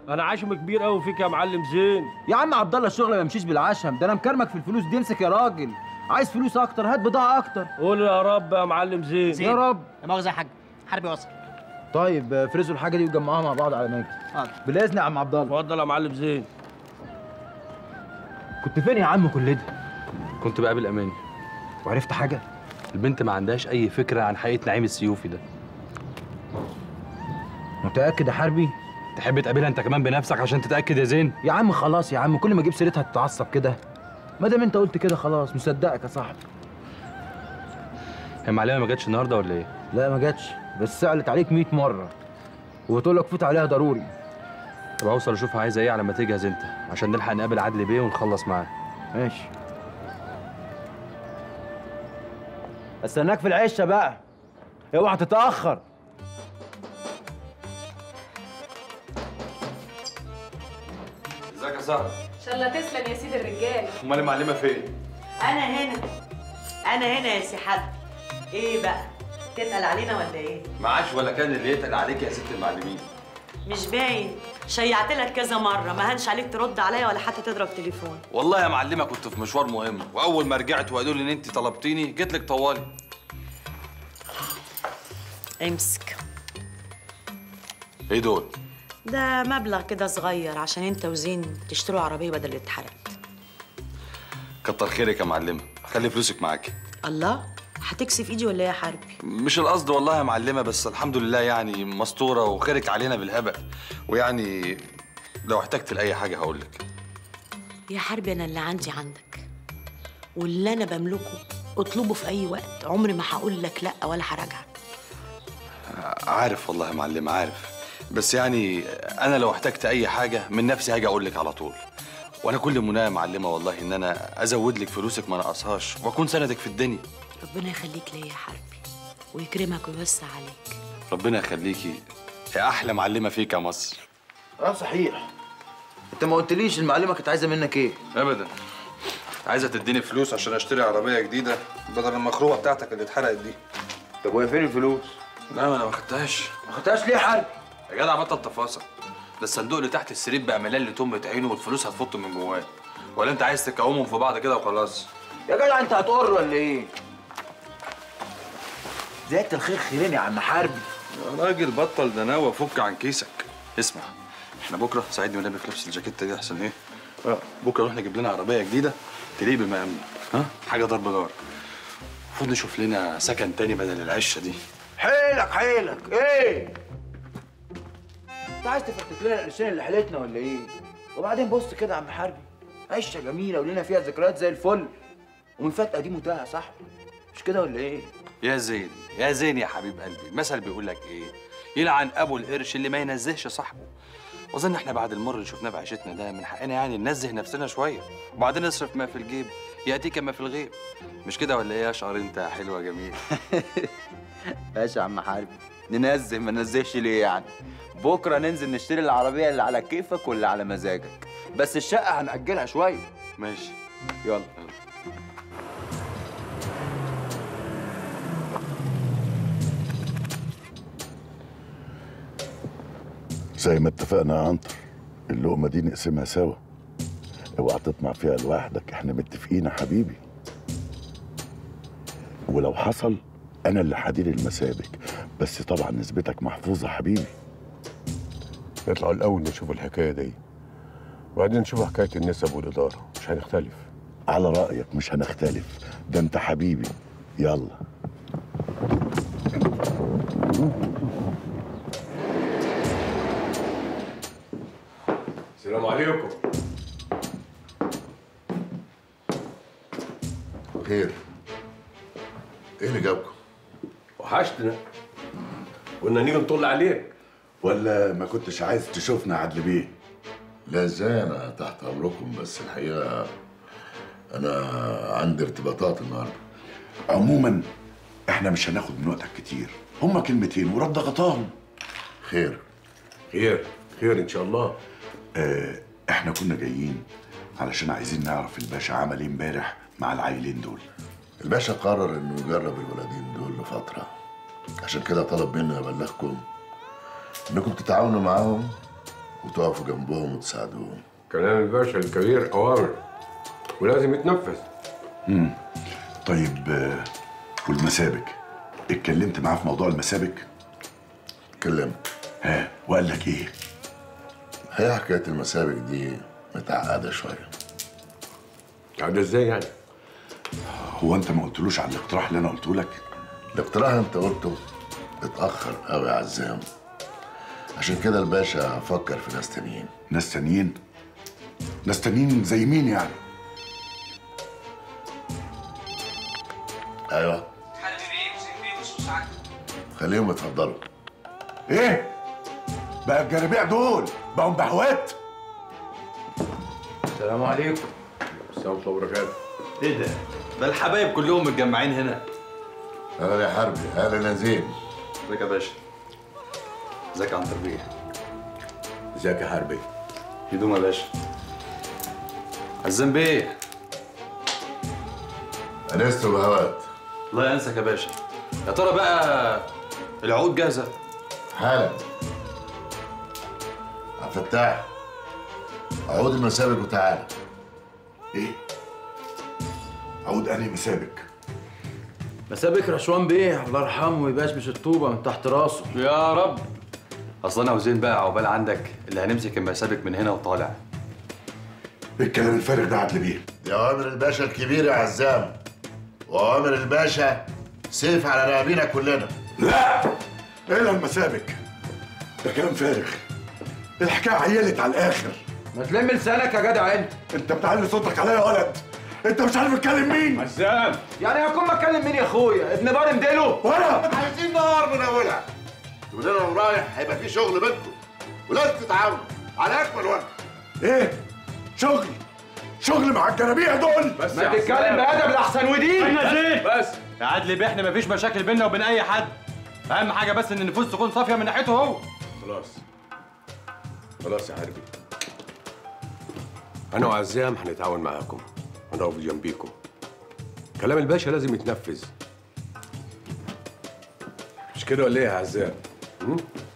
انا عشم كبير قوي فيك يا معلم زين يا عم عبد الله الشغل ما يمشيش بالعشم ده انا مكرمك في الفلوس دي امسك يا راجل عايز فلوس اكتر هات بضاعه اكتر قول يا رب يا معلم زين يا رب لا مؤاخذه يا حاج حربي وصل طيب آه، فرزوا الحاجه دي وجمعوها مع بعض على ماجد حاضر بالاذن يا عم عبد الله اتفضل يا معلم زين كنت فين يا عم كل ده كنت بقابل اماني وعرفت حاجه البنت ما عندهاش اي فكره عن حقيقه نعيم السيوفي ده متاكد يا حربي تحب تقابلها انت كمان بنفسك عشان تتاكد يا زين يا عم خلاص يا عم كل ما اجيب سيرتها تتعصب كده ما دام انت قلت كده خلاص مصدقك يا صاحبي هي معلمه ما جاتش النهارده ولا ايه لا ما جاتش بس سألت عليك 100 مره وبتقول لك فوت عليها ضروري طب اوصل اشوفها عايزه ايه على ما تجهز انت عشان نلحق نقابل عدلي بيه ونخلص معاه ماشي استناك في العشه بقى اوعى تتاخر ازيك يا صاحبي ان شاء الله تسلم يا سيد الرجال امال المعلمه فين انا هنا انا هنا يا سي حد ايه بقى تتقل علينا ولا ايه معاش ولا كان اللي يتقل عليك يا ست المعلمين مش باين شيعت لك كذا مره ما هنش عليك ترد عليا ولا حتى تضرب تليفون والله يا معلمه كنت في مشوار مهم واول ما رجعت وقالوا لي ان انت طلبتيني جيت لك طوالي امسك ايه دول ده مبلغ كده صغير عشان انت وزين تشتروا عربيه بدل اللي اتحرقت كتر خيرك يا معلمه خلي فلوسك معاكي الله هتكسف ايدي ولا ايه يا حربي مش القصد والله يا معلمه بس الحمد لله يعني مستوره وخيرك علينا بالهبل ويعني لو احتجت لاي حاجه هقول لك يا حربي انا اللي عندي عندك واللي انا بملكه اطلبه في اي وقت عمري ما هقول لك لا ولا هراجعك عارف والله يا معلم عارف بس يعني انا لو احتجت اي حاجه من نفسي هاجي اقول لك على طول وانا كل منايا يا معلمه والله ان انا ازود لك فلوسك ما نقصهاش واكون سندك في الدنيا ربنا يخليك ليا يا حربي ويكرمك ويوسع عليك ربنا يخليكي يا احلى معلمه فيك يا مصر اه صحيح انت ما قلتليش المعلمه كانت عايزه منك ايه ابدا عايزه تديني فلوس عشان اشتري عربيه جديده بدل المخروبه بتاعتك اللي اتحرقت دي طب وهي فين الفلوس لا ما انا ما خدتهاش ما خدتهاش ليه يا حربي يا جدع بطل تفاصيل ده الصندوق اللي تحت السرير بقى مليان لتمة عينه والفلوس هتفط من جواه ولا انت عايز تكومهم في بعض كده وخلاص يا جدع انت هتقر ولا ايه زيادة الخير خيرين يا عم حربي يا راجل بطل دناوة فك عن كيسك اسمع احنا بكره ساعدني والنبي في لبس الجاكيته دي احسن ايه اه بكره نروح نجيب لنا عربيه جديده تليق بمقامنا ها حاجه ضرب نار المفروض نشوف لنا سكن تاني بدل العشه دي حيلك حيلك ايه انت عايز تفتت لنا القرشين اللي حيلتنا ولا ايه وبعدين بص كده يا عم حربي عيشه جميله ولينا فيها ذكريات زي الفل ومن فات قديم وتاه يا صاحبي مش كده ولا ايه يا زين يا زين يا حبيب قلبي المثل بيقول لك ايه يلعن ابو القرش اللي ما ينزهش صاحبه واظن احنا بعد المر اللي شفناه بعيشتنا ده من حقنا يعني ننزه نفسنا شويه وبعدين نصرف ما في الجيب ياتيك ما في الغيب مش كده ولا ايه يا شعر انت يا حلوه جميل ماشي يا عم حربي ننزه ما ننزهش ليه يعني بكره ننزل نشتري العربيه اللي على كيفك واللي على مزاجك بس الشقه هنأجلها شويه ماشي يلا زي ما اتفقنا يا عنتر اللقمة دي نقسمها سوا اوعى تطمع فيها لوحدك احنا متفقين يا حبيبي ولو حصل انا اللي هدير المسابك بس طبعا نسبتك محفوظة حبيبي نطلع الأول نشوف الحكاية دي وبعدين نشوف حكاية النسب والإدارة مش هنختلف على رأيك مش هنختلف ده انت حبيبي يلا السلام عليكم خير ايه اللي جابكم وحشتنا قلنا نيجي نطل عليك ولا ما كنتش عايز تشوفنا عدل بيه لا ازاي انا تحت امركم بس الحقيقه انا عندي ارتباطات النهارده عموما احنا مش هناخد من وقتك كتير هما كلمتين ورد غطاهم خير خير خير ان شاء الله آه احنا كنا جايين علشان عايزين نعرف الباشا عمل ايه امبارح مع العيلين دول الباشا قرر انه يجرب الولدين دول لفتره عشان كده طلب مني ابلغكم انكم تتعاونوا معاهم وتقفوا جنبهم وتساعدوهم كلام الباشا الكبير أوامر ولازم يتنفذ طيب آه، والمسابك اتكلمت معاه في موضوع المسابك اتكلمت ها وقال لك ايه هي حكايه المسابك دي متعقده شويه هذا ازاي يعني؟ هو انت ما قلتلوش على الاقتراح اللي انا قلته لك الاقتراح انت قلته اتاخر قوي يا عزام عشان كده الباشا فكر في ناس تانيين ناس تانيين ناس تانيين زي مين يعني ايوه خليهم يتفضلوا ايه بقى الجرابيع دول بقوا بهوات السلام عليكم السلام عليكم وبركاته ايه ده؟ ده الحبايب كلهم متجمعين هنا اهلا يا حربي اهلا يا زين ازيك يا باشا ازيك يا عنتر بيه ازيك يا حربي؟ هدوم يا باشا عزام بيه انست بهوات الله ينسك يا باشا يا ترى بقى العقود جاهزه حالا عبد الفتاح عود المسابق وتعالى ايه عود انهي مسابك مسابك رشوان بيه الله يرحمه ويبشبش الطوبه من تحت راسه يا رب اصل انا وزين بقى عقبال عندك اللي هنمسك المسابك من هنا وطالع ايه الكلام الفارغ ده عدل بيه دي اوامر الباشا الكبير يا عزام واوامر الباشا سيف على رقابينا كلنا لا ايه المسابك ده كلام فارغ الحكايه عيلت على الاخر ما تلم لسانك يا جدع انت انت بتعلي صوتك عليا يا ولد انت مش عارف تتكلم مين عزام يعني هكون بتكلم مين يا اخويا ابن بار مديله ولا عايزين نهار من اولها من هنا ورايح هيبقى في شغل بينكم ولازم تتعاونوا على اكمل وجه ايه شغل شغل مع الجرابيع دول بس ما تتكلم بادب لاحسن ودين بس يا عدلي بيه احنا مفيش مشاكل بيننا وبين اي حد اهم حاجه بس ان النفوس تكون صافيه من ناحيته هو خلاص خلاص يا حربي انا وعزام هنتعاون معاكم هنقف جنبيكم كلام الباشا لازم يتنفذ مش كده ولا ايه يا عزام؟ م?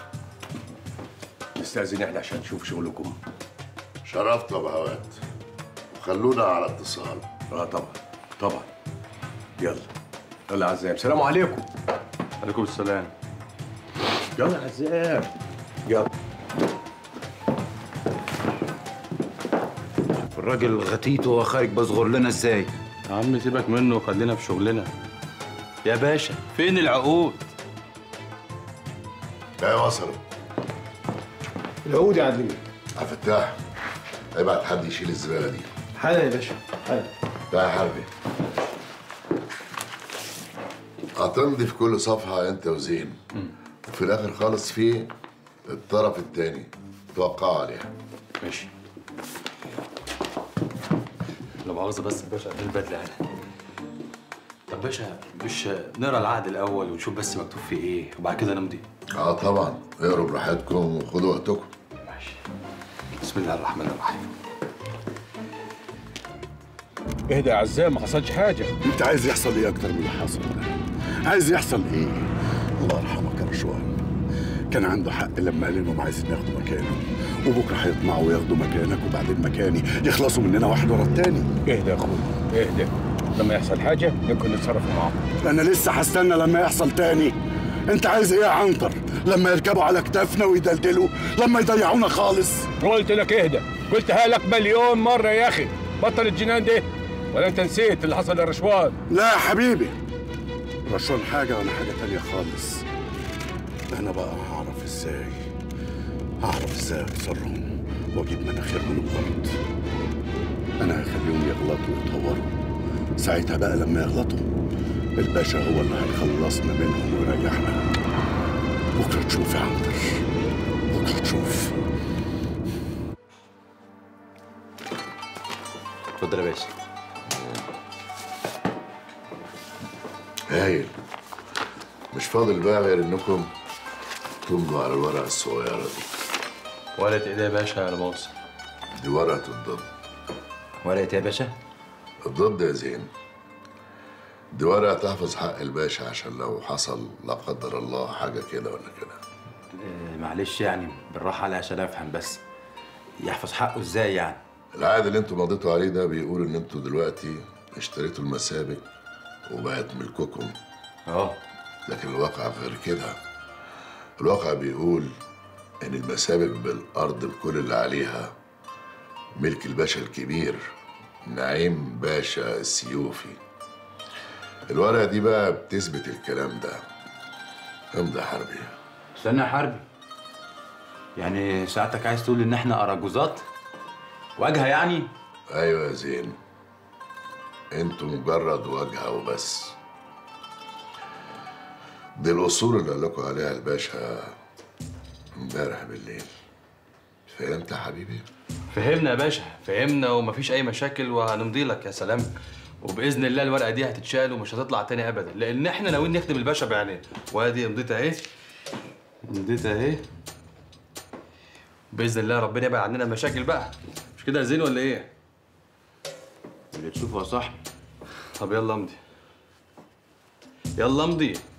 نستأذن احنا عشان نشوف شغلكم شرفت يا بهوات وخلونا على اتصال اه طبعا طبعا يلا يلا يا عزام سلام عليكم عليكم السلام يلا يا عزام يلا الراجل غتيت وهو خارج بصغر لنا ازاي يا عم سيبك منه وخلينا في شغلنا يا باشا فين العقود لا وصلوا العود يا عدلي عبد الفتاح ابعت حد يشيل الزباله دي حالا يا باشا حالا لا يا حربي هتمضي في كل صفحة أنت وزين وفي الآخر خالص في الطرف التاني توقعوا عليها ماشي لا مؤاخذة بس يا باشا البدلة انا طب باشا مش نقرا العقد الأول ونشوف بس مكتوب فيه إيه وبعد كده نمضي اه طبعا اقروا براحتكم وخدوا وقتكم ماشي بسم الله الرحمن الرحيم اهدى يا عزام ما حصلش حاجه انت عايز يحصل ايه اكتر من اللي حصل ده عايز يحصل ايه الله يرحمك يا رشوان كان عنده حق لما قال انهم عايزين ياخدوا مكانه وبكره هيطمعوا وياخدوا مكانك وبعدين مكاني يخلصوا مننا واحد ورا التاني اهدى يا اخويا اهدى لما يحصل حاجه يمكن نتصرف معاهم انا لسه هستنى لما يحصل تاني انت عايز ايه يا عنتر لما يركبوا على كتافنا ويدلدلوا لما يضيعونا خالص قلت لك اهدى قلتها لك مليون مره يا اخي بطل الجنان ده ولا انت نسيت اللي حصل للرشوان لا يا حبيبي رشوان حاجة وأنا حاجة تانية خالص أنا بقى هعرف إزاي هعرف إزاي أكسرهم وأجيب مناخيرهم الأرض أنا هخليهم يغلطوا ويتطوروا ساعتها بقى لما يغلطوا الباشا هو اللي هيخلصنا منهم ويريحنا بكرة تشوف يا عنتر بكرة تشوف اتفضل يا باشا هايل مش فاضل بقى غير انكم تمضوا على الورقة الصغيرة دي ورقة ايه ده يا باشا يا مؤاخذة دي ورقة الضد ورقة يا باشا الضد يا زين دي ورقة تحفظ حق الباشا عشان لو حصل لا قدر الله حاجة كده ولا كده معلش يعني بالراحه عليا عشان افهم بس يحفظ حقه ازاي يعني العقد اللي انتوا مضيتوا عليه ده بيقول ان انتوا دلوقتي اشتريتوا المسابق وبقت ملككم اه لكن الواقع غير كده الواقع بيقول ان المسابق بالارض بكل اللي عليها ملك الباشا الكبير نعيم باشا السيوفي الورقة دي بقى بتثبت الكلام ده امضي حربي استنى يا حربي يعني ساعتك عايز تقول ان احنا اراجوزات واجهه يعني ايوه يا زين انتوا مجرد واجهة وبس دي الاصول اللي قال لكم عليها الباشا امبارح بالليل فهمت يا حبيبي فهمنا يا باشا فهمنا ومفيش اي مشاكل وهنمضي لك يا سلام وباذن الله الورقه دي هتتشال ومش هتطلع تاني ابدا لان احنا ناويين نخدم الباشا بعينيه وادي امضيتها اهي امضيتها اهي باذن الله ربنا يبعد عننا المشاكل بقى مش كده يا زين ولا ايه اللي تشوفه يا صاحبي طب يلا امضي يلا امضي